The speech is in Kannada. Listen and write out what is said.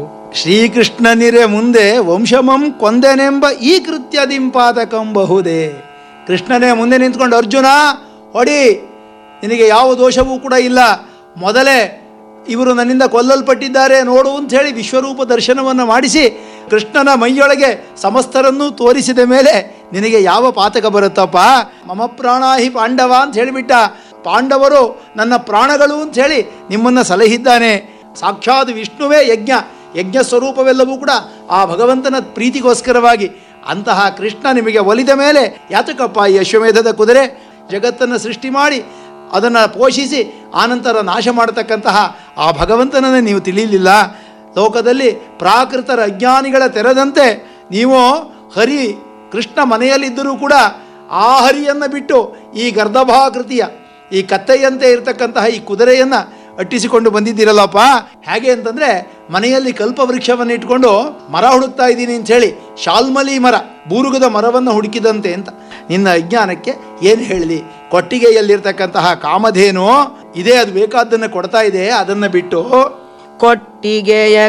ಶ್ರೀಕೃಷ್ಣನಿರೆ ಮುಂದೆ ವಂಶಮಂ ಕೊಂದೆನೆಂಬ ಈ ಕೃತ್ಯದಿಂಪಾತಕಂ ಬಹುದೇ ಕೃಷ್ಣನೇ ಮುಂದೆ ನಿಂತ್ಕೊಂಡು ಅರ್ಜುನ ಹೊಡಿ ನಿನಗೆ ಯಾವ ದೋಷವೂ ಕೂಡ ಇಲ್ಲ ಮೊದಲೇ ಇವರು ನನ್ನಿಂದ ಕೊಲ್ಲಲ್ಪಟ್ಟಿದ್ದಾರೆ ನೋಡು ಅಂತ ಹೇಳಿ ವಿಶ್ವರೂಪ ದರ್ಶನವನ್ನು ಮಾಡಿಸಿ ಕೃಷ್ಣನ ಮೈಯೊಳಗೆ ಸಮಸ್ತರನ್ನೂ ತೋರಿಸಿದ ಮೇಲೆ ನಿನಗೆ ಯಾವ ಪಾತಕ ಬರುತ್ತಪ್ಪ ಮಮ ಪ್ರಾಣಾಹಿ ಪಾಂಡವ ಅಂತ ಹೇಳಿಬಿಟ್ಟ ಪಾಂಡವರು ನನ್ನ ಪ್ರಾಣಗಳು ಅಂತ ಹೇಳಿ ನಿಮ್ಮನ್ನು ಸಲಹಿದ್ದಾನೆ ಸಾಕ್ಷಾತ್ ವಿಷ್ಣುವೇ ಯಜ್ಞ ಯಜ್ಞ ಸ್ವರೂಪವೆಲ್ಲವೂ ಕೂಡ ಆ ಭಗವಂತನ ಪ್ರೀತಿಗೋಸ್ಕರವಾಗಿ ಅಂತಹ ಕೃಷ್ಣ ನಿಮಗೆ ಒಲಿದ ಮೇಲೆ ಯಾತಕಪ್ಪ ಈ ಅಶ್ವಮೇಧದ ಕುದುರೆ ಜಗತ್ತನ್ನು ಸೃಷ್ಟಿ ಮಾಡಿ ಅದನ್ನು ಪೋಷಿಸಿ ಆನಂತರ ನಾಶ ಮಾಡತಕ್ಕಂತಹ ಆ ಭಗವಂತನನ್ನೇ ನೀವು ತಿಳಿಯಲಿಲ್ಲ ಲೋಕದಲ್ಲಿ ಪ್ರಾಕೃತರ ಅಜ್ಞಾನಿಗಳ ತೆರೆದಂತೆ ನೀವು ಹರಿ ಕೃಷ್ಣ ಮನೆಯಲ್ಲಿದ್ದರೂ ಕೂಡ ಆ ಹರಿಯನ್ನು ಬಿಟ್ಟು ಈ ಗರ್ಧಭಾಕೃತಿಯ ಈ ಕತ್ತೆಯಂತೆ ಇರತಕ್ಕಂತಹ ಈ ಕುದುರೆಯನ್ನು ಅಟ್ಟಿಸಿಕೊಂಡು ಬಂದಿದ್ದೀರಲ್ಲಪ್ಪ ಹೇಗೆ ಅಂತಂದರೆ ಮನೆಯಲ್ಲಿ ಕಲ್ಪವೃಕ್ಷವನ್ನು ಇಟ್ಕೊಂಡು ಮರ ಹುಡುಕ್ತಾ ಇದ್ದೀನಿ ಅಂಥೇಳಿ ಶಾಲ್ಮಲಿ ಮರ ಬೂರುಗದ ಮರವನ್ನು ಹುಡುಕಿದಂತೆ ಅಂತ ನಿನ್ನ ಅಜ್ಞಾನಕ್ಕೆ ಏನು ಹೇಳಲಿ ಕೊಟ್ಟಿಗೆಯಲ್ಲಿರ್ತಕ್ಕಂತಹ ಕಾಮಧೇನು ಇದೇ ಅದು ಬೇಕಾದ್ದನ್ನು ಕೊಡ್ತಾ ಇದೆ ಅದನ್ನು ಬಿಟ್ಟು ಕೊಟ್ಟಿಗೆಯ